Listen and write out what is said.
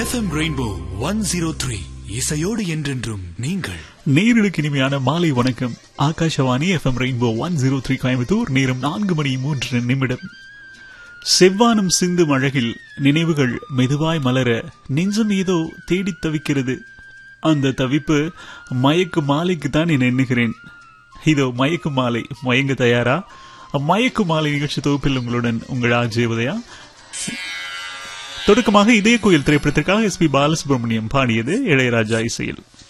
FM Rainbow one zero three இசையோடு என்றென்றும் நீங்கள் நேர்களுக்கு இனிமையான மாலை வணக்கம் Akashvani FM Rainbow one zero three Coimbatore நேரம் நான்கு மணி மூன்று நிமிடம் செவ்வானம் சிந்தும் அழகில் நினைவுகள் மெதுவாய் மலர நெஞ்சம் ஏதோ தேடித் தவிக்கிறது அந்த தவிப்பு மயக்கு மாலைக்கு தான் என எண்ணுகிறேன் இதோ மயக்கு மாலை மயங்க தயாரா மயக்கு மாலை நிகழ்ச்சி தொகுப்பில் உங்களுடன் உங்கள் ஆஜய் உதயா தொடக்கமாக இதய கோயில் திரைப்படத்திற்காக எஸ் பி பாலசுப்ரமணியம் பாடியது இளையராஜா இசையில்